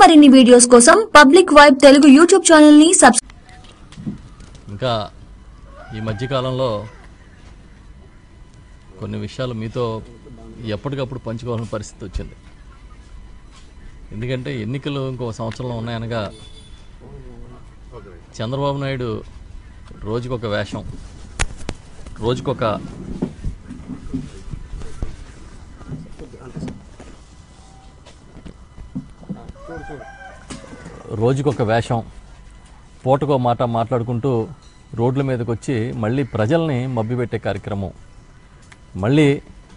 మరిన్ని వీడియోస్ కోసం Public Vibe Telugu YouTube channel ని సబ్స్క్రైబ్ ఇంకా ఈ మధ్యకాలంలో కొన్ని విషయాలు మీతో ఎప్పటికప్పుడు పంచుకోవాల్సిన పరిస్థితి వచ్చింది ఎందుకంటే ఎన్నికలు ఇంకో సంవత్సరంలో ఉన్నాయనగా చంద్రబాబు నాయుడు రోజుకొక వేషం రోజుకొక రోజుకొక వేషం పూటకో మాట మాట్లాడుకుంటూ రోడ్ల మీదకి వచ్చి మళ్ళీ ప్రజల్ని మభ్యపెట్టే కార్యక్రమం మళ్ళీ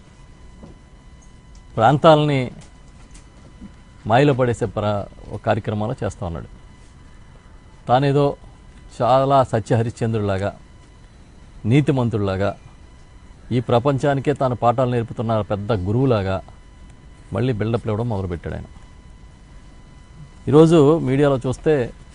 ప్రాంతాలని మాయలో పడేసే ప్ర ఒక కార్యక్రమాలు చేస్తూ ఉన్నాడు తానేదో చాలా సత్యహరిశ్చంద్రుడిలాగా నీతిమంతుడిలాగా ఈ ప్రపంచానికే తాను పాఠాలు నేర్పుతున్న పెద్ద గురువులాగా మళ్ళీ బిల్డప్లు ఇవ్వడం మొదలుపెట్టాడు ఆయన ఈరోజు మీడియాలో చూస్తే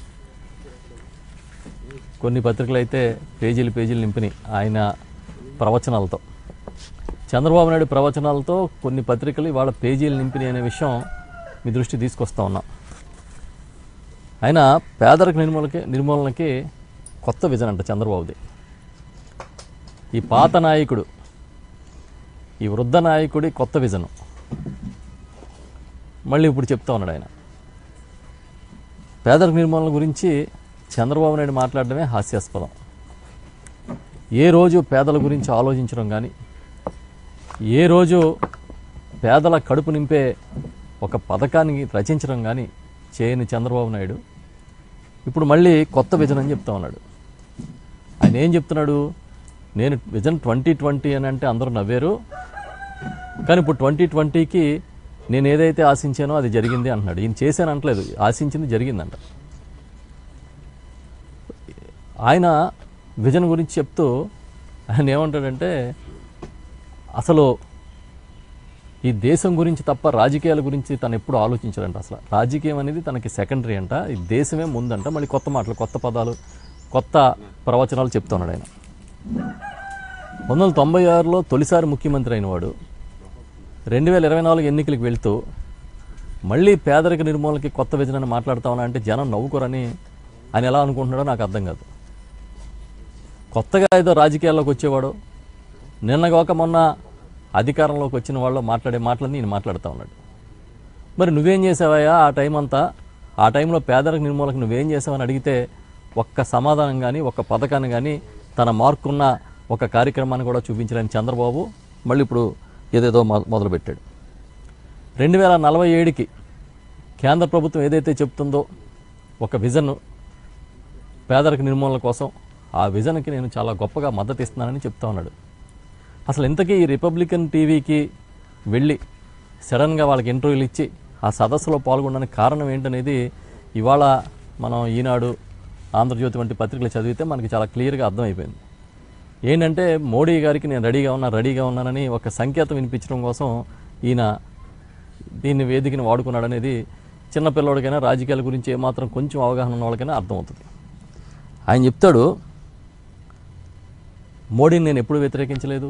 కొన్ని పత్రికలు అయితే పేజీలు పేజీలు నింపినాయి ఆయన ప్రవచనాలతో చంద్రబాబు నాయుడు ప్రవచనాలతో కొన్ని పత్రికలు ఇవాళ పేజీలు నింపినాయి అనే విషయం మీ దృష్టి తీసుకొస్తా ఉన్నా ఆయన పేదరిక నిర్మూలకి నిర్మూలనకి కొత్త విజన్ అంట చంద్రబాబుది ఈ పాత నాయకుడు ఈ వృద్ధ నాయకుడి కొత్త విజను మళ్ళీ ఇప్పుడు చెప్తా ఉన్నాడు ఆయన పేదరిక నిర్మూలన గురించి చంద్రబాబు నాయుడు మాట్లాడడమే హాస్యాస్పదం ఏ రోజు పేదల గురించి ఆలోచించడం కానీ ఏ రోజు పేదల కడుపు నింపే ఒక పథకాన్ని రచించడం కానీ చేయని చంద్రబాబు నాయుడు ఇప్పుడు మళ్ళీ కొత్త విజన్ అని చెప్తా ఉన్నాడు ఆయన ఏం చెప్తున్నాడు నేను విజన్ ట్వంటీ ట్వంటీ అని అంటే అందరూ నవ్వారు కానీ ఇప్పుడు ట్వంటీ ట్వంటీకి నేను ఏదైతే ఆశించానో అది జరిగింది అంటున్నాడు ఈయన చేశాను అంటలేదు ఆశించింది జరిగిందంట ఆయన విజన్ గురించి చెప్తూ ఆయన ఏమంటాడంటే అసలు ఈ దేశం గురించి తప్ప రాజకీయాల గురించి తను ఎప్పుడు ఆలోచించాడంట అసలు రాజకీయం అనేది తనకి సెకండరీ అంట ఈ దేశమే ముందంట మళ్ళీ కొత్త మాటలు కొత్త పదాలు కొత్త ప్రవచనాలు చెప్తున్నాడు ఆయన పంతొమ్మిది వందల తొంభై ఆరులో తొలిసారి ముఖ్యమంత్రి అయినవాడు రెండు వేల ఇరవై నాలుగు ఎన్నికలకు వెళ్తూ మళ్ళీ పేదరిక నిర్మూలనకి కొత్త విజనాన్ని మాట్లాడతామని అంటే జనం నవ్వుకోరని ఆయన ఎలా అనుకుంటున్నాడో నాకు అర్థం కాదు కొత్తగా ఏదో రాజకీయాల్లోకి వచ్చేవాడు నిన్నగాక మొన్న అధికారంలోకి వచ్చిన వాళ్ళు మాట్లాడే మాటలన్నీ నేను మాట్లాడుతూ ఉన్నాడు మరి నువ్వేం చేసావయ్యా ఆ టైం అంతా ఆ టైంలో పేదరిక నిర్మూలనకు నువ్వేం చేసావని అడిగితే ఒక్క సమాధానం కానీ ఒక్క పథకాన్ని కానీ తన మార్కున్న ఒక కార్యక్రమాన్ని కూడా చూపించలేని చంద్రబాబు మళ్ళీ ఇప్పుడు ఏదేదో మొ- మొదలుపెట్టాడు రెండు వేల నలభై ఏడుకి కేంద్ర ప్రభుత్వం ఏదైతే చెప్తుందో ఒక విజన్ పేదరిక నిర్మూలన కోసం ఆ విజన్కి నేను చాలా గొప్పగా మద్దతు ఇస్తున్నానని చెప్తా ఉన్నాడు అసలు ఇంతకీ ఈ రిపబ్లికన్ టీవీకి వెళ్ళి సడన్గా వాళ్ళకి ఇంటర్వ్యూలు ఇచ్చి ఆ సదస్సులో పాల్గొనడానికి కారణం ఏంటనేది ఇవాళ మనం ఈనాడు ఆంధ్రజ్యోతి వంటి పత్రికలు చదివితే మనకి చాలా క్లియర్గా అర్థమైపోయింది ఏంటంటే మోడీ గారికి నేను రెడీగా ఉన్నా రెడీగా ఉన్నానని ఒక సంకేతం వినిపించడం కోసం ఈయన దీన్ని వేదికని వాడుకున్నాడనేది చిన్నపిల్లడికైనా రాజకీయాల గురించి ఏమాత్రం కొంచెం అవగాహన ఉన్న వాళ్ళకైనా అర్థమవుతుంది ఆయన చెప్తాడు మోడీని నేను ఎప్పుడు వ్యతిరేకించలేదు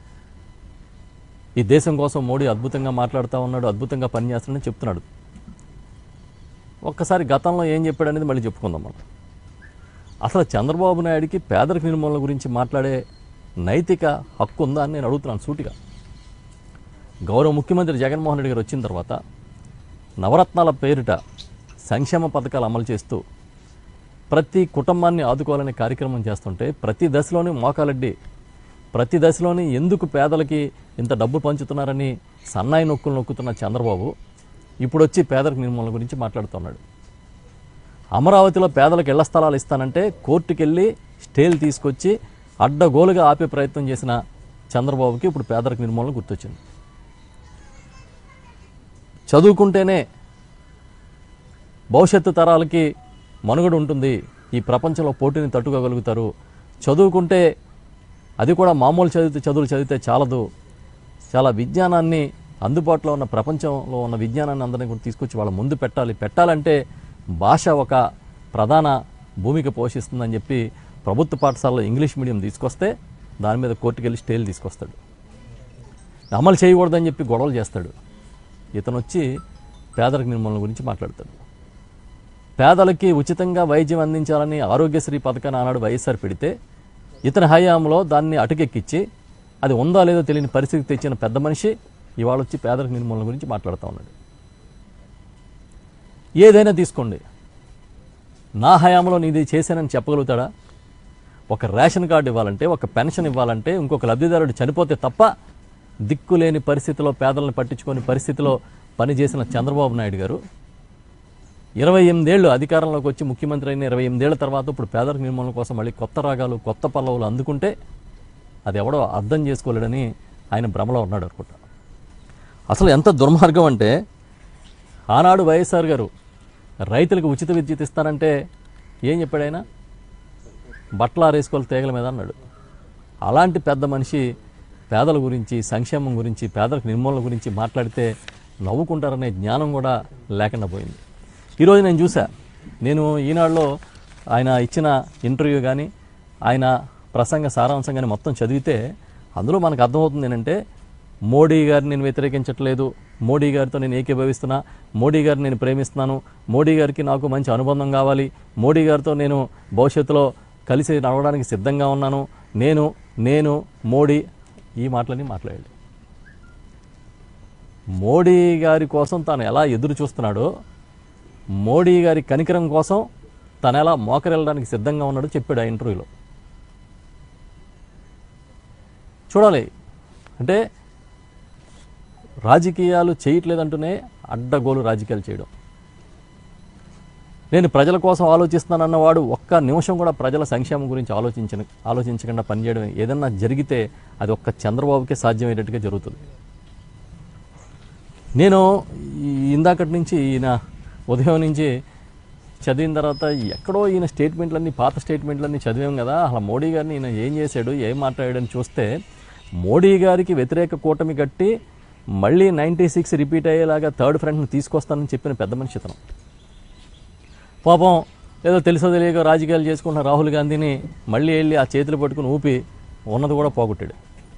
ఈ దేశం కోసం మోడీ అద్భుతంగా మాట్లాడుతూ ఉన్నాడు అద్భుతంగా పనిచేస్తున్నాడని చెప్తున్నాడు ఒక్కసారి గతంలో ఏం చెప్పాడు అనేది మళ్ళీ చెప్పుకుందాం మనం అసలు చంద్రబాబు నాయుడికి పేదరిక నిర్మూలన గురించి మాట్లాడే నైతిక హక్కు ఉందా అని నేను అడుగుతున్నాను సూటిగా గౌరవ ముఖ్యమంత్రి జగన్మోహన్ రెడ్డి గారు వచ్చిన తర్వాత నవరత్నాల పేరిట సంక్షేమ పథకాలు అమలు చేస్తూ ప్రతి కుటుంబాన్ని ఆదుకోవాలనే కార్యక్రమం చేస్తుంటే ప్రతి దశలోని మోకాలడ్డి ప్రతి దశలోని ఎందుకు పేదలకి ఇంత డబ్బు పంచుతున్నారని సన్నాయి నొక్కులు నొక్కుతున్న చంద్రబాబు ఇప్పుడు వచ్చి పేదరిక నిర్మూలన గురించి మాట్లాడుతున్నాడు అమరావతిలో పేదలకు ఇళ్ల స్థలాలు ఇస్తానంటే కోర్టుకెళ్ళి స్టేలు తీసుకొచ్చి అడ్డగోలుగా ఆపే ప్రయత్నం చేసిన చంద్రబాబుకి ఇప్పుడు పేదరిక నిర్మూలన గుర్తొచ్చింది చదువుకుంటేనే భవిష్యత్తు తరాలకి మనుగడ ఉంటుంది ఈ ప్రపంచంలో పోటీని తట్టుకోగలుగుతారు చదువుకుంటే అది కూడా మామూలు చదివితే చదువులు చదివితే చాలదు చాలా విజ్ఞానాన్ని అందుబాటులో ఉన్న ప్రపంచంలో ఉన్న విజ్ఞానాన్ని అందరినీ కూడా తీసుకొచ్చి వాళ్ళ ముందు పెట్టాలి పెట్టాలంటే భాష ఒక ప్రధాన భూమిక పోషిస్తుందని చెప్పి ప్రభుత్వ పాఠశాలలో ఇంగ్లీష్ మీడియం తీసుకొస్తే దాని మీద కోర్టుకు వెళ్ళి స్టేలు తీసుకొస్తాడు అమలు చేయకూడదని చెప్పి గొడవలు చేస్తాడు ఇతను వచ్చి పేదరిక నిర్మూలన గురించి మాట్లాడతాడు పేదలకి ఉచితంగా వైద్యం అందించాలని ఆరోగ్యశ్రీ పథకాన్ని ఆనాడు వైఎస్ఆర్ పెడితే ఇతని హయాంలో దాన్ని అటుకెక్కించి అది ఉందా లేదో తెలియని పరిస్థితి తెచ్చిన పెద్ద మనిషి ఇవాళ వచ్చి పేదరిక నిర్మూలన గురించి మాట్లాడుతూ ఉన్నాడు ఏదైనా తీసుకోండి నా హయాంలో నీది చేశానని చెప్పగలుగుతాడా ఒక రేషన్ కార్డు ఇవ్వాలంటే ఒక పెన్షన్ ఇవ్వాలంటే ఇంకొక లబ్ధిదారుడు చనిపోతే తప్ప దిక్కులేని పరిస్థితిలో పేదలను పట్టించుకొని పరిస్థితిలో పనిచేసిన చంద్రబాబు నాయుడు గారు ఇరవై ఎనిమిదేళ్ళు అధికారంలోకి వచ్చి ముఖ్యమంత్రి అయిన ఇరవై ఎనిమిదేళ్ల తర్వాత ఇప్పుడు పేదరిక నిర్మూలన కోసం మళ్ళీ కొత్త రాగాలు కొత్త పల్లవులు అందుకుంటే అది ఎవడో అర్థం చేసుకోలేడని ఆయన భ్రమలో ఉన్నాడు అనుకుంటా అసలు ఎంత దుర్మార్గం అంటే ఆనాడు వైఎస్ఆర్ గారు రైతులకు ఉచిత విద్యుత్ ఇస్తానంటే ఏం చెప్పాడు ఆయన బట్టలు ఆరేసుకోవాలి తీగల మీద అన్నాడు అలాంటి పెద్ద మనిషి పేదల గురించి సంక్షేమం గురించి పేదలకు నిర్మూలన గురించి మాట్లాడితే నవ్వుకుంటారనే జ్ఞానం కూడా లేకుండా పోయింది ఈరోజు నేను చూసా నేను ఈనాడులో ఆయన ఇచ్చిన ఇంటర్వ్యూ కానీ ఆయన ప్రసంగ సారాంశం కానీ మొత్తం చదివితే అందులో మనకు అర్థమవుతుంది ఏంటంటే మోడీ గారిని నేను వ్యతిరేకించట్లేదు మోడీ గారితో నేను ఏకీభవిస్తున్నా మోడీ గారిని నేను ప్రేమిస్తున్నాను మోడీ గారికి నాకు మంచి అనుబంధం కావాలి మోడీ గారితో నేను భవిష్యత్తులో కలిసి నడవడానికి సిద్ధంగా ఉన్నాను నేను నేను మోడీ ఈ మాటలన్నీ మాట్లాడాడు మోడీ గారి కోసం తాను ఎలా ఎదురు చూస్తున్నాడో మోడీ గారి కనికరం కోసం తను ఎలా మోకరెళ్ళడానికి సిద్ధంగా ఉన్నాడో చెప్పాడు ఆ ఇంటర్వ్యూలో చూడాలి అంటే రాజకీయాలు చేయట్లేదంటూనే అడ్డగోలు రాజకీయాలు చేయడం నేను ప్రజల కోసం ఆలోచిస్తానన్నవాడు ఒక్క నిమిషం కూడా ప్రజల సంక్షేమం గురించి ఆలోచించిన ఆలోచించకుండా పనిచేయడం ఏదన్నా జరిగితే అది ఒక్క చంద్రబాబుకే సాధ్యమయ్యేటట్టుగా జరుగుతుంది నేను ఈ ఇందాకటి నుంచి ఈయన ఉదయం నుంచి చదివిన తర్వాత ఎక్కడో ఈయన స్టేట్మెంట్లన్నీ పాత స్టేట్మెంట్లన్నీ చదివాం కదా అసలు మోడీ గారిని ఈయన ఏం చేశాడు ఏం మాట్లాడాడని చూస్తే మోడీ గారికి వ్యతిరేక కూటమి కట్టి మళ్ళీ నైంటీ సిక్స్ రిపీట్ అయ్యేలాగా థర్డ్ ఫ్రంట్ని తీసుకొస్తానని చెప్పిన పెద్ద మనిషి ఇతను పాపం ఏదో తెలుసో తెలియక రాజకీయాలు చేసుకుంటున్న రాహుల్ గాంధీని మళ్ళీ వెళ్ళి ఆ చేతులు పట్టుకుని ఊపి ఉన్నది కూడా పోగొట్టాడు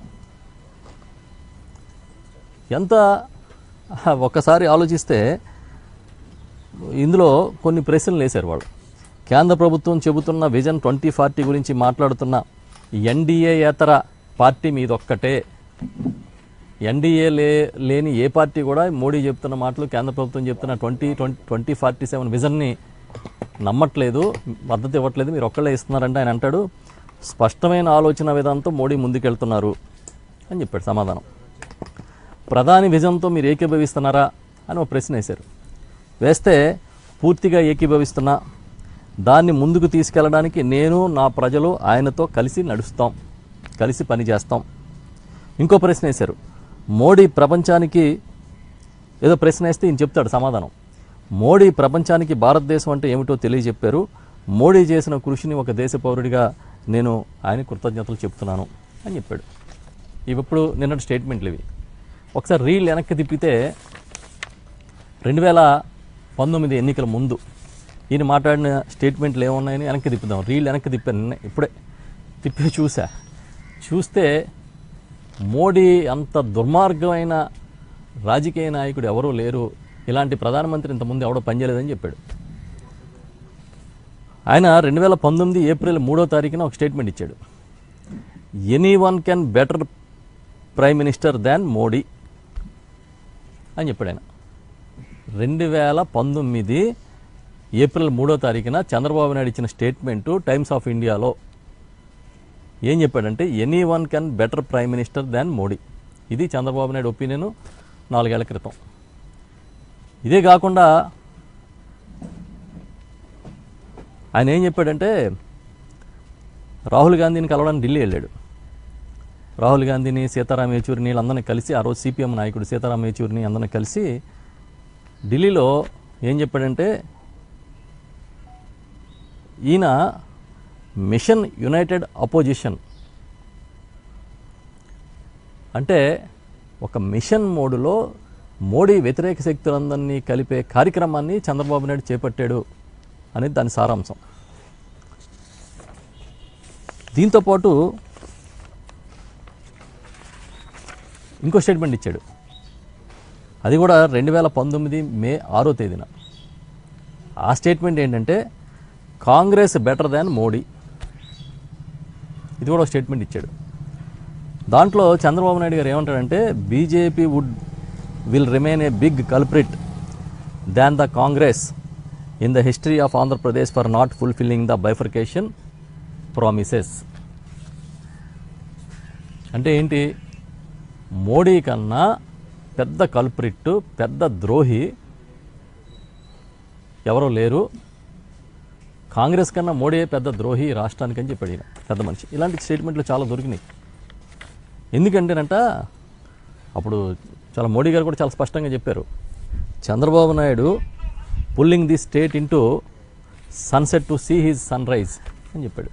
ఎంత ఒక్కసారి ఆలోచిస్తే ఇందులో కొన్ని ప్రశ్నలు వేశారు వాళ్ళు కేంద్ర ప్రభుత్వం చెబుతున్న విజన్ ట్వంటీ ఫార్టీ గురించి మాట్లాడుతున్న ఎన్డీఏతర పార్టీ మీదొక్కటే ఎన్డీఏ లే లేని ఏ పార్టీ కూడా మోడీ చెప్తున్న మాటలు కేంద్ర ప్రభుత్వం చెప్తున్న twenty twenty twenty forty seven విజన్ని నమ్మట్లేదు మద్దతు ఇవ్వట్లేదు మీరు ఒక్కళ్ళే ఇస్తున్నారంటే ఆయన అంటాడు స్పష్టమైన ఆలోచన విధానంతో మోడీ ముందుకెళ్తున్నారు అని చెప్పాడు సమాధానం ప్రధాని విజన్తో మీరు ఏకీభవిస్తున్నారా అని ఒక ప్రశ్న వేశారు వేస్తే పూర్తిగా ఏకీభవిస్తున్నా దాన్ని ముందుకు తీసుకెళ్ళడానికి నేను నా ప్రజలు ఆయనతో కలిసి నడుస్తాం కలిసి పనిచేస్తాం ఇంకో ప్రశ్న వేశారు మోడీ ప్రపంచానికి ఏదో ప్రశ్న వేస్తే ఈయన చెప్తాడు సమాధానం మోడీ ప్రపంచానికి భారతదేశం అంటే ఏమిటో తెలియజెప్పారు మోడీ చేసిన కృషిని ఒక దేశ పౌరుడిగా నేను ఆయన కృతజ్ఞతలు చెప్తున్నాను అని చెప్పాడు ఇవి ఇప్పుడు నిన్నటి స్టేట్మెంట్లు ఇవి ఒకసారి రీల్ వెనక్కి తిప్పితే రెండు వేల పంతొమ్మిది ఎన్నికల ముందు ఈయన మాట్లాడిన స్టేట్మెంట్లు ఏమున్నాయని వెనక్కి తిప్పుదాం రీల్ వెనక్కి తిప్పాను నిన్న ఇప్పుడే తిప్పి చూసా చూస్తే మోడీ అంత దుర్మార్గమైన రాజకీయ నాయకుడు ఎవరూ లేరు ఇలాంటి ప్రధానమంత్రి ఇంతకుముందు ఎవడో పనిచేయలేదని చెప్పాడు ఆయన రెండు వేల పంతొమ్మిది ఏప్రిల్ మూడో తారీఖున ఒక స్టేట్మెంట్ ఇచ్చాడు any one can better prime minister than Modi అని చెప్పాడు ఆయన రెండు వేల పంతొమ్మిది ఏప్రిల్ మూడో తారీఖున చంద్రబాబు నాయుడు ఇచ్చిన స్టేట్మెంటు టైమ్స్ ఆఫ్ ఇండియాలో ఏం చెప్పాడంటే any one can better prime minister than Modi ఇది చంద్రబాబు నాయుడు ఒపీనియన్ నాలుగేళ్ల క్రితం ఇదే కాకుండా ఆయన ఏం చెప్పాడంటే రాహుల్ గాంధీని కలవడానికి ఢిల్లీ వెళ్ళాడు రాహుల్ గాంధీని సీతారాం యేచూరిని వీళ్ళందరినీ కలిసి ఆ రోజు సిపిఎం నాయకుడు సీతారాం యేచూరిని అందరిని కలిసి ఢిల్లీలో ఏం చెప్పాడంటే ఈయన మిషన్ యునైటెడ్ అపోజిషన్ అంటే ఒక మిషన్ మోడులో మోడీ వ్యతిరేక శక్తులందరినీ కలిపే కార్యక్రమాన్ని చంద్రబాబు నాయుడు చేపట్టాడు అనేది దాని సారాంశం దీంతోపాటు ఇంకో స్టేట్మెంట్ ఇచ్చాడు అది కూడా రెండు వేల పంతొమ్మిది మే ఆరో తేదీన ఆ స్టేట్మెంట్ ఏంటంటే కాంగ్రెస్ బెటర్ దాన్ మోడీ ఇది కూడా ఒక స్టేట్మెంట్ ఇచ్చాడు దాంట్లో చంద్రబాబు నాయుడు గారు ఏమంటాడంటే BJP would will remain a big culprit than the Congress in the history of Andhra Pradesh for not fulfilling the bifurcation promises అంటే ఏంటి మోడీ కన్నా పెద్ద కల్ప్రిట్ పెద్ద ద్రోహి ఎవరో లేరు కాంగ్రెస్ కన్నా మోడీయే పెద్ద ద్రోహి ఈ రాష్ట్రానికి అని చెప్పాడు ఈయన పెద్ద మనిషి ఇలాంటి స్టేట్మెంట్లు చాలా దొరికినాయి ఎందుకంటేనంట అప్పుడు చాలా మోడీ గారు కూడా చాలా స్పష్టంగా చెప్పారు Chandrababu Naidu pulling the state into sunset to see his sunrise అని చెప్పాడు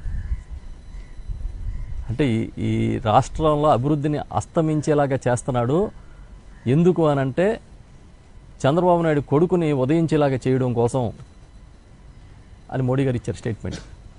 అంటే ఈ ఈ రాష్ట్రంలో అభివృద్ధిని అస్తమించేలాగా చేస్తున్నాడు ఎందుకు అని అంటే చంద్రబాబు నాయుడు కొడుకుని ఉదయించేలాగా చేయడం కోసం అని మోడీ గారు ఇచ్చారు స్టేట్మెంట్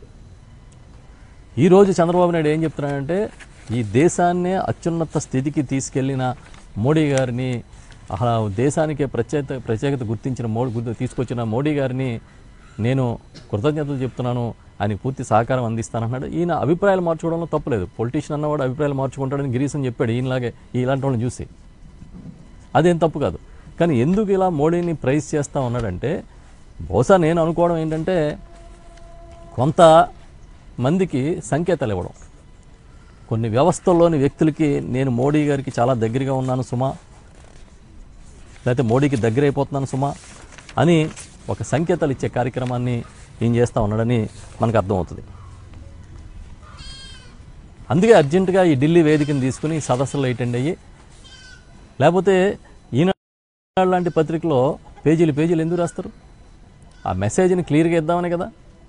ఈరోజు చంద్రబాబు నాయుడు ఏం చెప్తున్నాడంటే ఈ దేశాన్నే అత్యున్నత స్థితికి తీసుకెళ్లిన మోడీ గారిని అలా దేశానికే ప్రత్యేకత ప్రత్యేకత గుర్తించిన మోడీ గుర్తు తీసుకొచ్చిన మోడీ గారిని నేను కృతజ్ఞతలు చెప్తున్నాను ఆయనకి పూర్తి సహకారం అందిస్తానన్నాడు ఈయన అభిప్రాయాలు మార్చుకోవడంలో తప్పులేదు పొలిటీషియన్ అన్నవాడు అభిప్రాయాలు మార్చుకుంటాడని గిరీశన్ చెప్పాడు ఈయనలాగే ఇలాంటి వాళ్ళని చూసి అదేం తప్పు కాదు కానీ ఎందుకు ఇలా మోడీని ప్రైజ్ చేస్తా ఉన్నాడంటే బహుశా నేను అనుకోవడం ఏంటంటే కొంత మందికి సంకేతాలు ఇవ్వడం కొన్ని వ్యవస్థల్లోని వ్యక్తులకి నేను మోడీ గారికి చాలా దగ్గరగా ఉన్నాను సుమా లేకపోతే మోడీకి దగ్గర అయిపోతున్నాను సుమా అని ఒక సంకేతాలు ఇచ్చే కార్యక్రమాన్ని ఏం చేస్తూ ఉన్నాడని మనకు అర్థమవుతుంది అందుకే అర్జెంటుగా ఈ ఢిల్లీ వేదికను తీసుకుని సదస్సులో అటెండ్ అయ్యి లేకపోతే ఈనాడు లాంటి పత్రికలో పేజీలు పేజీలు ఎందుకు రాస్తారు ఆ మెసేజ్ని క్లియర్గా ఇద్దామని కదా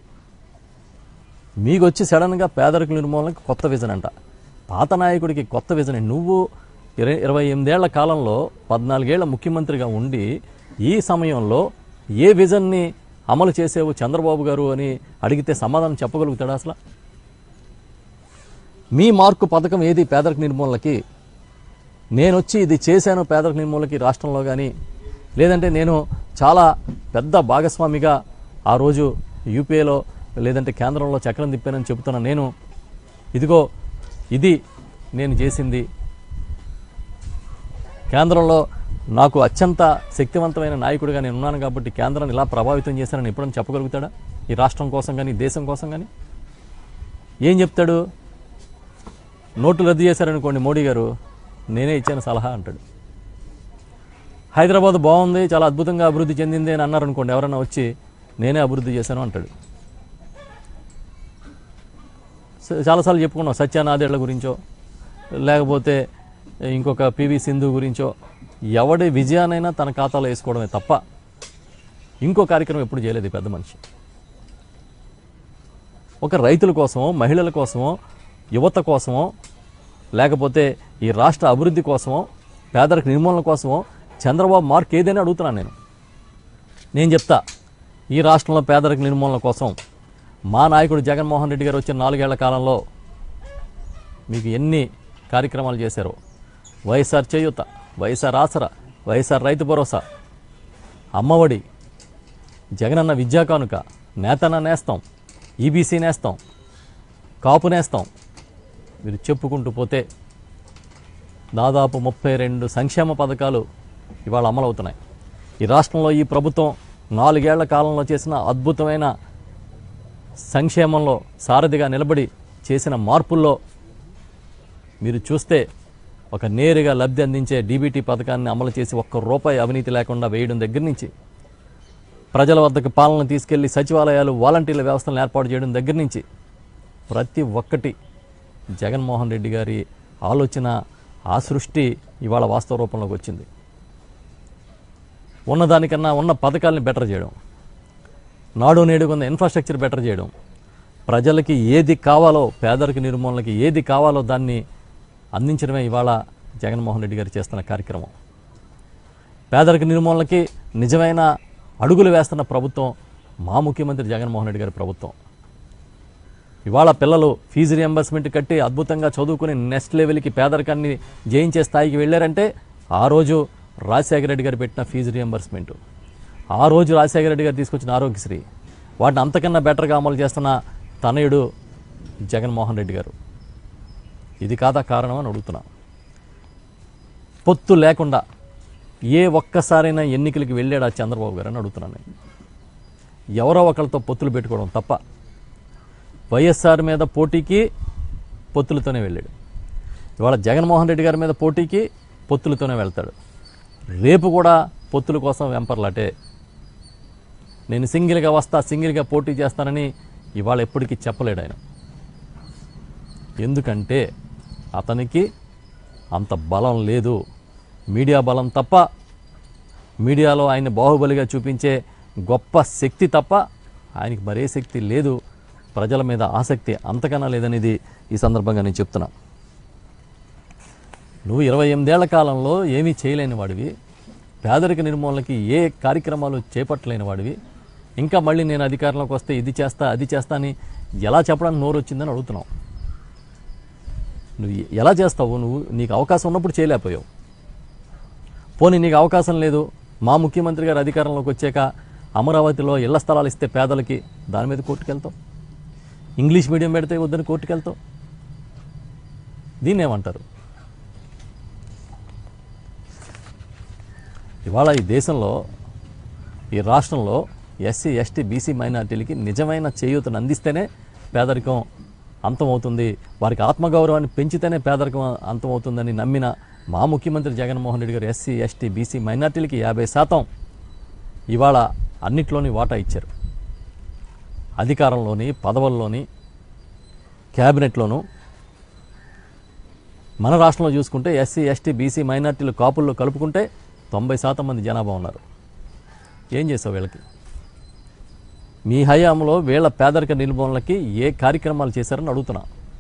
మీకు వచ్చి సడన్గా పేదరిక నిర్మూలనకి కొత్త విజన్ అంట పాత నాయకుడికి కొత్త విజన్ నువ్వు ఇరవై ఇరవై ఎనిమిదేళ్ల కాలంలో పద్నాలుగేళ్ల ముఖ్యమంత్రిగా ఉండి ఈ సమయంలో ఏ విజన్ని అమలు చేసేవు చంద్రబాబు గారు అని అడిగితే సమాధానం చెప్పగలుగుతాడా అసలు మీ మార్కు పథకం ఏది పేదరిక నిర్మూలనకి నేను వచ్చి ఇది చేశాను పేదరిక నిర్మూలనకి రాష్ట్రంలో కానీ లేదంటే నేను చాలా పెద్ద భాగస్వామిగా ఆ రోజు యూపీఏలో లేదంటే కేంద్రంలో చక్రం తిప్పానని చెబుతున్నా నేను ఇదిగో ఇది నేను చేసింది కేంద్రంలో నాకు అత్యంత శక్తివంతమైన నాయకుడిగా నేను ఉన్నాను కాబట్టి కేంద్రాన్ని ఇలా ప్రభావితం చేశానని ఎప్పుడైనా చెప్పగలుగుతాడా ఈ రాష్ట్రం కోసం కానీ దేశం కోసం కానీ ఏం చెప్తాడు నోట్లు రద్దు చేశారనుకోండి మోడీ గారు నేనే ఇచ్చాను సలహా అంటాడు హైదరాబాద్ బాగుంది చాలా అద్భుతంగా అభివృద్ధి చెందింది అని అన్నారనుకోండి ఎవరైనా వచ్చి నేనే అభివృద్ధి చేశాను అంటాడు స- చాలాసార్లు చెప్పుకున్నాం సత్యానాదేళ్ల గురించో లేకపోతే ఇంకొక పివి సింధు గురించో ఎవడి విజయానైనా తన ఖాతాలో వేసుకోవడమే తప్ప ఇంకో కార్యక్రమం ఎప్పుడు చేయలేదు ఈ పెద్ద మనిషి ఒక రైతుల కోసమో మహిళల కోసమో యువత కోసమో లేకపోతే ఈ రాష్ట్ర అభివృద్ధి కోసమో పేదరిక నిర్మూలన కోసమో చంద్రబాబు మార్క్ ఏదైనా అడుగుతున్నాను నేను నేను చెప్తా ఈ రాష్ట్రంలో పేదరిక నిర్మూలన కోసం మా నాయకుడు జగన్మోహన్ రెడ్డి గారు వచ్చిన నాలుగేళ్ల కాలంలో మీకు ఎన్ని కార్యక్రమాలు చేశారో వైఎస్ఆర్ చేయూత వైఎస్ఆర్ ఆసరా వైఎస్ఆర్ రైతు భరోసా అమ్మఒడి జగనన్న విద్యా కానుక నేతన్న నేస్తాం ఈబీసీ నేస్తాం కాపు నేస్తాం మీరు చెప్పుకుంటూ పోతే దాదాపు ముప్పై రెండు సంక్షేమ పథకాలు ఇవాళ అమలవుతున్నాయి ఈ రాష్ట్రంలో ఈ ప్రభుత్వం నాలుగేళ్ల కాలంలో చేసిన అద్భుతమైన సంక్షేమంలో సారథిగా నిలబడి చేసిన మార్పుల్లో మీరు చూస్తే ఒక నేరుగా లబ్ధి అందించే డీబీటీ పథకాన్ని అమలు చేసి ఒక్క రూపాయి అవినీతి లేకుండా వేయడం దగ్గర నుంచి ప్రజల వద్దకు పాలన తీసుకెళ్లి సచివాలయాలు వాలంటీర్ల వ్యవస్థలను ఏర్పాటు చేయడం దగ్గర నుంచి ప్రతి ఒక్కటి జగన్మోహన్ రెడ్డి గారి ఆలోచన ఆ సృష్టి ఇవాళ వాస్తవ రూపంలోకి వచ్చింది ఉన్నదానికన్నా ఉన్న పథకాలని బెటర్ చేయడం నాడు నేడు కొంత ఇన్ఫ్రాస్ట్రక్చర్ బెటర్ చేయడం ప్రజలకి ఏది కావాలో పేదరిక నిర్మూలనకి ఏది కావాలో దాన్ని అందించడమే ఇవాళ జగన్మోహన్ రెడ్డి గారు చేస్తున్న కార్యక్రమం పేదరిక నిర్మూలనకి నిజమైన అడుగులు వేస్తున్న ప్రభుత్వం మా ముఖ్యమంత్రి జగన్మోహన్ రెడ్డి గారి ప్రభుత్వం ఇవాళ పిల్లలు ఫీజు రియంబర్స్మెంట్ కట్టి అద్భుతంగా చదువుకుని నెక్స్ట్ లెవెల్కి పేదరికాన్ని జయించే స్థాయికి వెళ్ళారంటే ఆ రోజు రాజశేఖర రెడ్డి గారు పెట్టిన ఫీజు రియంబర్స్మెంట్ ఆ రోజు రాజశేఖర రెడ్డి గారు తీసుకొచ్చిన ఆరోగ్యశ్రీ వాటిని అంతకన్నా బెటర్గా అమలు చేస్తున్న తనయుడు జగన్మోహన్ రెడ్డి గారు ఇది కాదా కారణం అని అడుగుతున్నా పొత్తు లేకుండా ఏ ఒక్కసారైనా ఎన్నికలకి వెళ్ళాడా చంద్రబాబు గారు అని అడుగుతున్నాను నేను ఎవరో ఒకరితో పొత్తులు పెట్టుకోవడం తప్ప వైఎస్ఆర్ మీద పోటీకి పొత్తులతోనే వెళ్ళాడు ఇవాళ జగన్మోహన్ రెడ్డి గారి మీద పోటీకి పొత్తులతోనే వెళ్తాడు రేపు కూడా పొత్తుల కోసం వెంపర్లాటే నేను సింగిల్గా వస్తా సింగిల్గా పోటీ చేస్తానని ఇవాళ ఎప్పటికీ చెప్పలేడు ఆయన ఎందుకంటే అతనికి అంత బలం లేదు మీడియా బలం తప్ప మీడియాలో ఆయన బాహుబలిగా చూపించే గొప్ప శక్తి తప్ప ఆయనకి మరే శక్తి లేదు ప్రజల మీద ఆసక్తి అంతకన్నా లేదనేది ఈ సందర్భంగా నేను చెప్తున్నా నువ్వు ఇరవై ఎనిమిదేళ్ల కాలంలో ఏమీ చేయలేని వాడివి పేదరిక నిర్మూలనకి ఏ కార్యక్రమాలు చేపట్టలేని వాడివి ఇంకా మళ్ళీ నేను అధికారంలోకి వస్తే ఇది చేస్తా అది చేస్తా అని ఎలా చెప్పడానికి నోరు వచ్చిందని అడుగుతున్నావు నువ్వు ఎలా చేస్తావు నువ్వు నీకు అవకాశం ఉన్నప్పుడు చేయలేకపోయావు పోనీ నీకు అవకాశం లేదు మా ముఖ్యమంత్రి గారు అధికారంలోకి వచ్చాక అమరావతిలో ఇళ్ల స్థలాలు ఇస్తే పేదలకి దాని మీద కోర్టుకెళ్తావు ఇంగ్లీష్ మీడియం పెడితే వద్దని కోర్టుకెళ్తావు దీన్ని ఏమంటారు ఇవాళ ఈ దేశంలో ఈ రాష్ట్రంలో ఎస్సీ ఎస్టీ బీసీ మైనార్టీలకి నిజమైన చేయూతను అందిస్తేనే పేదరికం అంతమవుతుంది వారికి ఆత్మగౌరవాన్ని పెంచితేనే పేదరికం అంతమవుతుందని నమ్మిన మా ముఖ్యమంత్రి జగన్మోహన్ రెడ్డి గారు ఎస్సీ ఎస్టీ బీసీ మైనార్టీలకి యాభై శాతం ఇవాళ అన్నిట్లోని వాటా ఇచ్చారు అధికారంలోని పదవుల్లోని క్యాబినెట్లోనూ మన రాష్ట్రంలో చూసుకుంటే ఎస్సీ ఎస్టీ బీసీ మైనార్టీలు కాపుల్లో కలుపుకుంటే తొంభై శాతం మంది జనాభా ఉన్నారు ఏం చేసావు వీళ్ళకి మీ హయాంలో వీళ్ళ పేదరిక నిర్మూలనకి ఏ కార్యక్రమాలు చేశారని అడుగుతున్నా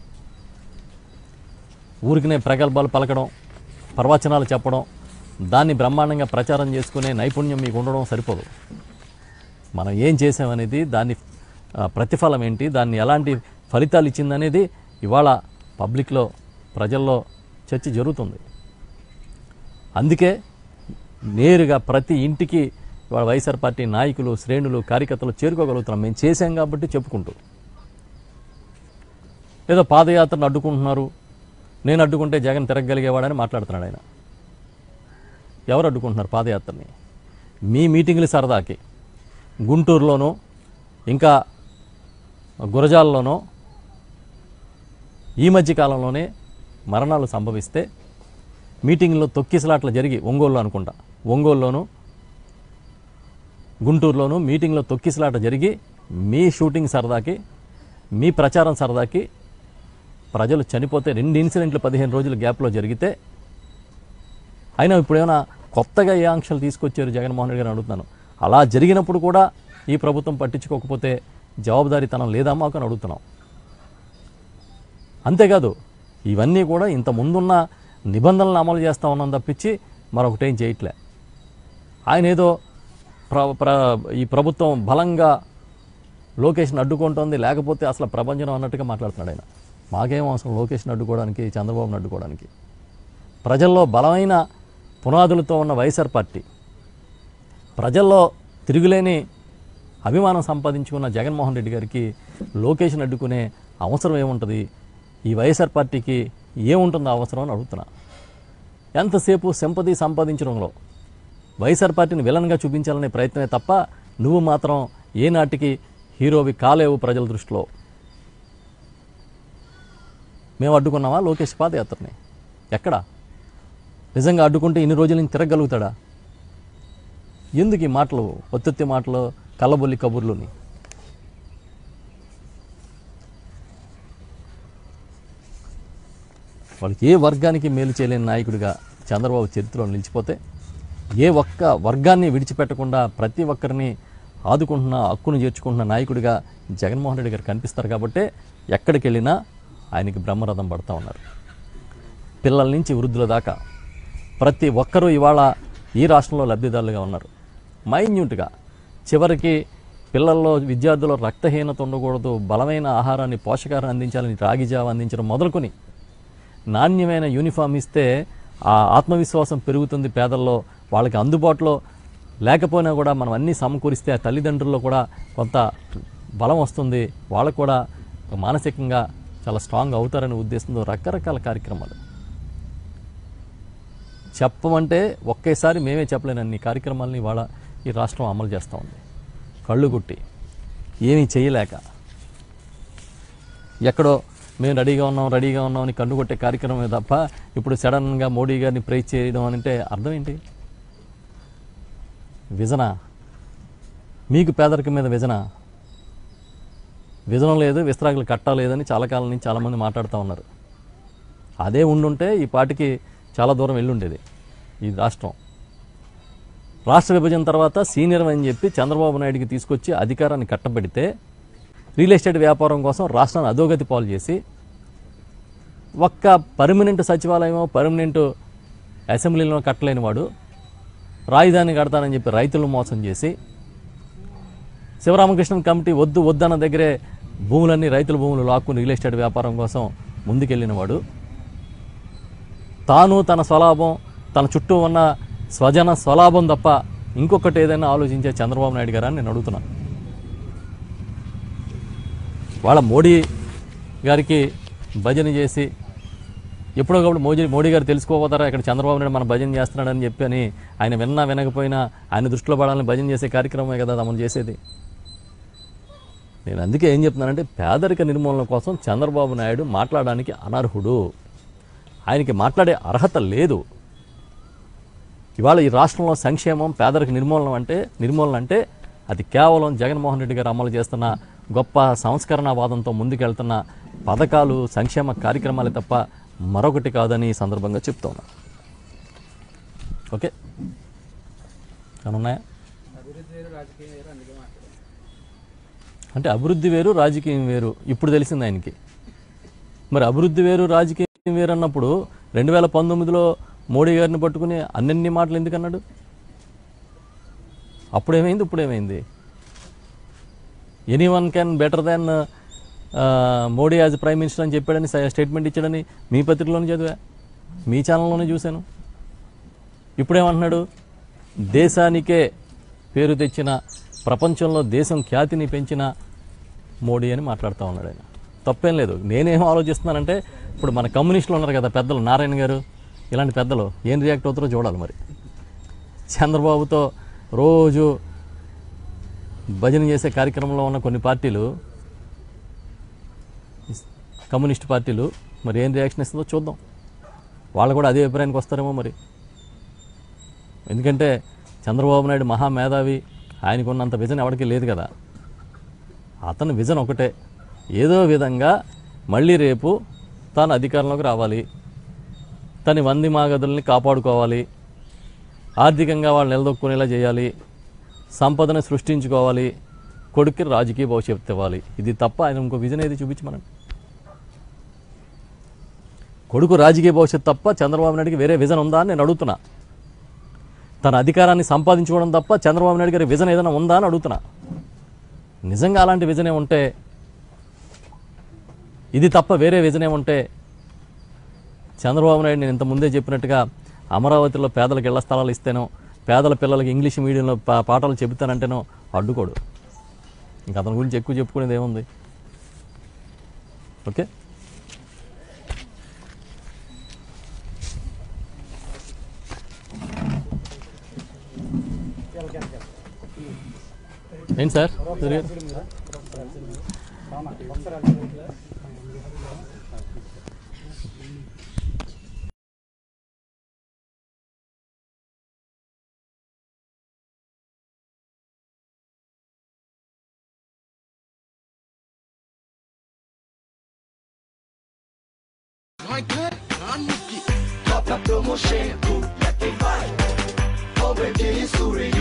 ఊరికినే ప్రగల్భాలు పలకడం ప్రవచనాలు చెప్పడం దాన్ని బ్రహ్మాండంగా ప్రచారం చేసుకునే నైపుణ్యం మీకు ఉండడం సరిపోదు మనం ఏం చేసామనేది దాని ఆ, ప్రతిఫలం ఏంటి దాన్ని ఎలాంటి ఫలితాలు ఇచ్చిందనేది ఇవాళ పబ్లిక్లో ప్రజల్లో చర్చ జరుగుతుంది అందుకే నేరుగా ప్రతి ఇంటికి ఇవాళ వైఎస్ఆర్ పార్టీ నాయకులు శ్రేణులు కార్యకర్తలు చేరుకోగలుగుతున్నాం మేము చేశాం కాబట్టి చెప్పుకుంటూ ఏదో పాదయాత్రను అడ్డుకుంటున్నారు నేను అడ్డుకుంటే జగన్ తిరగగలిగేవాడని మాట్లాడుతున్నాడు ఆయన ఎవరు అడ్డుకుంటున్నారు పాదయాత్రని మీ మీటింగులు సరదాకి గుంటూరులోనూ ఇంకా గురజాల్లోనూ ఈ మధ్య కాలంలోనే మరణాలు సంభవిస్తే మీటింగ్లో తొక్కిసలాట్లు జరిగి ఒంగోలు అనుకుంటా ఒంగోలులోను గుంటూరులోను మీటింగ్లో తొక్కిసలాట జరిగి మీ షూటింగ్ సరదాకి మీ ప్రచారం సరదాకి ప్రజలు చనిపోతే రెండు ఇన్సిడెంట్లు పదిహేను రోజుల గ్యాప్లో జరిగితే అయినా ఇప్పుడు ఏమైనా కొత్తగా ఏ ఆంక్షలు తీసుకొచ్చారు జగన్మోహన్ రెడ్డి గారు అడుగుతున్నాను అలా జరిగినప్పుడు కూడా ఈ ప్రభుత్వం పట్టించుకోకపోతే జవాబుదారీతనం లేదా మాకు అని అడుగుతున్నాం అంతేకాదు ఇవన్నీ కూడా ఇంత ముందున్న నిబంధనలను అమలు చేస్తా ఉన్నాం తప్పించి మరొకటేం చేయట్లే ఆయన ఏదో ప్ర ప్ర ఈ ప్రభుత్వం బలంగా లోకేష్ని అడ్డుకుంటోంది లేకపోతే అసలు ప్రపంచం అన్నట్టుగా మాట్లాడుతున్నాడు ఆయన మాకేం అవసరం లోకేష్ని అడ్డుకోవడానికి చంద్రబాబుని అడ్డుకోవడానికి ప్రజల్లో బలమైన పునాదులతో ఉన్న వైఎస్ఆర్ పార్టీ ప్రజల్లో తిరుగులేని అభిమానం సంపాదించుకున్న జగన్మోహన్ రెడ్డి గారికి లోకేష్ని అడ్డుకునే అవసరం ఏముంటుంది ఈ వైఎస్ఆర్ పార్టీకి ఏముంటుందో అవసరం అని అడుగుతున్నా ఎంతసేపు సింపతి సంపాదించడంలో వైఎస్ఆర్ పార్టీని విలన్గా చూపించాలనే ప్రయత్నమే తప్ప నువ్వు మాత్రం ఏనాటికి హీరోవి కాలేవు ప్రజల దృష్టిలో మేము అడ్డుకున్నామా లోకేష్ పాదయాత్రని ఎక్కడ నిజంగా అడ్డుకుంటే ఇన్ని రోజుల నుంచి తిరగలుగుతాడా ఎందుకు ఈ మాటలు ఒత్తిత్తి మాటలు కళ్ళబొల్లి కబుర్లుని వాళ్ళకి ఏ వర్గానికి మేలు చేయలేని నాయకుడిగా చంద్రబాబు చరిత్రలో నిలిచిపోతే ఏ ఒక్క వర్గాన్ని విడిచిపెట్టకుండా ప్రతి ఒక్కరిని ఆదుకుంటున్న హక్కును చేర్చుకుంటున్న నాయకుడిగా జగన్మోహన్ రెడ్డి గారు కనిపిస్తారు కాబట్టే ఎక్కడికి వెళ్ళినా ఆయనకి బ్రహ్మరథం పడతా ఉన్నారు పిల్లల నుంచి వృద్ధుల దాకా ప్రతి ఒక్కరూ ఇవాళ ఈ రాష్ట్రంలో లబ్ధిదారులుగా ఉన్నారు మైన్యూట్గా చివరికి పిల్లల్లో విద్యార్థుల్లో రక్తహీనత ఉండకూడదు బలమైన ఆహారాన్ని పోషకాహారం అందించాలని రాగి జావ అందించడం మొదలుకొని నాణ్యమైన యూనిఫామ్ ఇస్తే ఆ ఆత్మవిశ్వాసం పెరుగుతుంది పేదల్లో వాళ్ళకి అందుబాటులో లేకపోయినా కూడా మనం అన్నీ సమకూరిస్తే ఆ తల్లిదండ్రుల్లో కూడా కొంత బలం వస్తుంది వాళ్ళకు కూడా మానసికంగా చాలా స్ట్రాంగ్ అవుతారనే ఉద్దేశంతో రకరకాల కార్యక్రమాలు చెప్పమంటే ఒకేసారి మేమే చెప్పలేని అన్ని కార్యక్రమాలని ఇవాళ ఈ రాష్ట్రం అమలు చేస్తూ ఉంది కళ్ళు గుట్టి ఏమీ చేయలేక ఎక్కడో మేము రెడీగా ఉన్నాం రెడీగా ఉన్నాం అని కన్ను కొట్టే కార్యక్రమమే తప్ప ఇప్పుడు సడన్గా మోడీ గారిని ప్రైజ్ చేయడం అని అంటే అర్థం ఏంటి విజనా మీకు పేదరికం మీద విజనా విజనం లేదు విస్తరాకులు కట్టలేదని చాలా కాలం నుంచి చాలామంది మాట్లాడుతూ ఉన్నారు అదే ఉండుంటే ఈ పాటికి చాలా దూరం వెళ్ళుండేది ఈ రాష్ట్రం రాష్ట్ర విభజన తర్వాత సీనియర్ అని చెప్పి చంద్రబాబు నాయుడికి తీసుకొచ్చి అధికారాన్ని కట్టబెడితే రియల్ ఎస్టేట్ వ్యాపారం కోసం రాష్ట్రాన్ని అధోగతి పాలు చేసి ఒక్క పర్మనెంట్ సచివాలయం పర్మనెంట్ అసెంబ్లీలో కట్టలేని వాడు రాజధాని కడతానని చెప్పి రైతులను మోసం చేసి శివరామకృష్ణ కమిటీ వద్దు వద్దన్న దగ్గరే భూములన్నీ రైతుల భూములు లాక్కుని రియల్ ఎస్టేట్ వ్యాపారం కోసం ముందుకెళ్ళిన వాడు తాను తన స్వలాభం తన చుట్టూ ఉన్న స్వజన స్వలాభం తప్ప ఇంకొకటి ఏదైనా ఆలోచించే చంద్రబాబు నాయుడు గారని నేను అడుగుతున్నాను వాళ్ళ మోడీ గారికి భజన చేసి ఎప్పుడోకప్పుడు మోదీ మోడీ గారు తెలుసుకోపోతారా ఇక్కడ చంద్రబాబు నాయుడు మన భజన చేస్తున్నాడని చెప్పి అని ఆయన విన్నా వినకపోయినా ఆయన దృష్టిలో పడాలని భజన చేసే కార్యక్రమమే కదా మనం చేసేది నేను అందుకే ఏం చెప్తున్నానంటే పేదరిక నిర్మూలన కోసం చంద్రబాబు నాయుడు మాట్లాడడానికి అనర్హుడు ఆయనకి మాట్లాడే అర్హత లేదు ఇవాళ ఈ రాష్ట్రంలో సంక్షేమం పేదరిక నిర్మూలన అంటే నిర్మూలన అంటే అది కేవలం జగన్మోహన్ రెడ్డి గారు అమలు చేస్తున్న గొప్ప సంస్కరణవాదంతో ముందుకెళ్తున్న పథకాలు సంక్షేమ కార్యక్రమాలే తప్ప మరొకటి కాదని ఈ సందర్భంగా చెప్తా ఉన్నా ఓకే ఉన్నాయా అంటే అభివృద్ధి వేరు రాజకీయం వేరు ఇప్పుడు తెలిసింది ఆయనకి మరి అభివృద్ధి వేరు రాజకీయం వేరు అన్నప్పుడు రెండు వేల పంతొమ్మిదిలో మోడీ గారిని పట్టుకుని అన్నన్ని మాటలు ఎందుకు అన్నాడు అప్పుడేమైంది ఇప్పుడేమైంది any one can better than Modi as prime minister అని చెప్పాడని స్టేట్మెంట్ ఇచ్చాడని మీ పత్రికలోనే చదివా మీ ఛానల్లోనే చూశాను ఇప్పుడేమంటున్నాడు దేశానికే పేరు తెచ్చిన ప్రపంచంలో దేశం ఖ్యాతిని పెంచిన మోడీ అని మాట్లాడుతూ ఉన్నాడు ఆయన తప్పేం లేదు నేనేం ఆలోచిస్తున్నానంటే ఇప్పుడు మన కమ్యూనిస్టులు ఉన్నారు కదా పెద్దలు నారాయణ గారు ఇలాంటి పెద్దలు ఏం రియాక్ట్ అవుతారో చూడాలి మరి చంద్రబాబుతో రోజు భజన చేసే కార్యక్రమంలో ఉన్న కొన్ని పార్టీలు కమ్యూనిస్ట్ పార్టీలు మరి ఏం రియాక్షన్ ఇస్తుందో చూద్దాం వాళ్ళు కూడా అదే అభిప్రాయానికి వస్తారేమో మరి ఎందుకంటే చంద్రబాబు నాయుడు మహామేధావి ఆయనకున్నంత విజన్ ఎవరికి లేదు కదా అతని విజన్ ఒకటే ఏదో విధంగా మళ్ళీ రేపు తాను అధికారంలోకి రావాలి తన వంది మాగదుల్ని కాపాడుకోవాలి ఆర్థికంగా వాళ్ళు నిలదొక్కునేలా చేయాలి సంపదను సృష్టించుకోవాలి కొడుక్కి రాజకీయ భవిష్యత్తు ఇవ్వాలి ఇది తప్ప ఆయన ఇంకో విజన్ ఏది చూపించమనండి కొడుకు రాజకీయ భవిష్యత్తు తప్ప చంద్రబాబు నాయుడికి వేరే విజన్ ఉందా అని నేను అడుగుతున్నా తన అధికారాన్ని సంపాదించుకోవడం తప్ప చంద్రబాబు నాయుడు గారి విజన్ ఏదైనా ఉందా అని అడుగుతున్నా నిజంగా అలాంటి విజనే ఉంటే ఇది తప్ప వేరే విజనే ఉంటే చంద్రబాబు నాయుడు నేను ఇంత ముందే చెప్పినట్టుగా అమరావతిలో పేదలకు ఇళ్ల స్థలాలు ఇస్తేనో పేదల పిల్లలకి ఇంగ్లీష్ మీడియంలో పా- పాఠాలు చెబుతానంటేనో అడ్డుకోడు ఇంకా అతని గురించి ఎక్కువ చెప్పుకునేది ఏముంది ఓకే ఏంటి sir Surya- Top up promotion, let it vibe. Over the Suri,